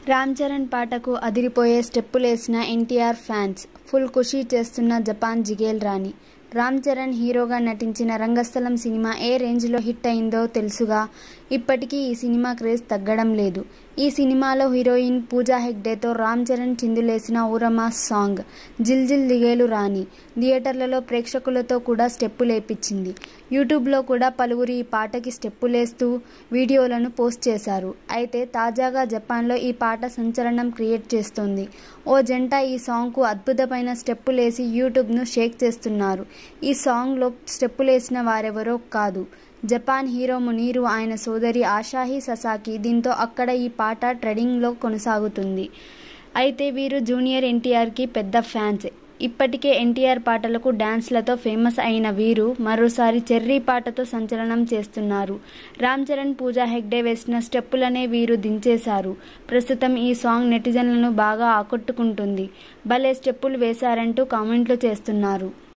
రామ్ చరణ్ పాటకు అదిరిపోయే స్టెప్పులేసిన ఎన్టీఆర్ ఫ్యాన్స్ ఫుల్ ఖుషీ చేస్తున్న జపాన్ జిగేల్ రాణి రామ్ చరణ్ హీరోగా నటించిన రంగస్థలం సినిమా ఏ రేంజ్లో హిట్ అయిందో తెలుసుగా ఇప్పటికీ ఈ సినిమా క్రేజ్ తగ్గడం లేదు ఈ సినిమాలో హీరోయిన్ పూజా హెగ్డేతో రామ్ చరణ్ చిందులేసిన ఊరమా సాంగ్ జిల్ జిల్ దిగేలు రాణి థియేటర్లలో ప్రేక్షకులతో కూడా స్టెప్పులేపించింది యూట్యూబ్లో కూడా పలువురు ఈ పాటకి స్టెప్పులేస్తూ వీడియోలను పోస్ట్ చేశారు అయితే తాజాగా జపాన్లో ఈ పాట సంచలనం క్రియేట్ చేస్తోంది ఓ జంట ఈ సాంగ్కు అద్భుతమైన స్టెప్పులేసి యూట్యూబ్ను షేక్ చేస్తున్నారు ఈ సాంగ్లో స్టెప్పులేసిన వారెవరో కాదు జపాన్ హీరో మునీరు ఆయన సోదరి ఆషాహి ససాకి దీంతో అక్కడ ఈ పాట ట్రెండింగ్లో కొనసాగుతుంది అయితే వీరు జూనియర్ ఎన్టీఆర్కి పెద్ద ఫ్యాన్స్ ఇప్పటికే ఎన్టీఆర్ పాటలకు డ్యాన్స్లతో ఫేమస్ అయిన వీరు మరోసారి చెర్రీ పాటతో సంచలనం చేస్తున్నారు రామ్ చరణ్ పూజా హెగ్డే వేసిన స్టెప్పులనే వీరు దించేశారు ప్రస్తుతం ఈ సాంగ్ నెటిజన్లను బాగా ఆకట్టుకుంటుంది భలే స్టెప్పులు వేశారంటూ కామెంట్లు చేస్తున్నారు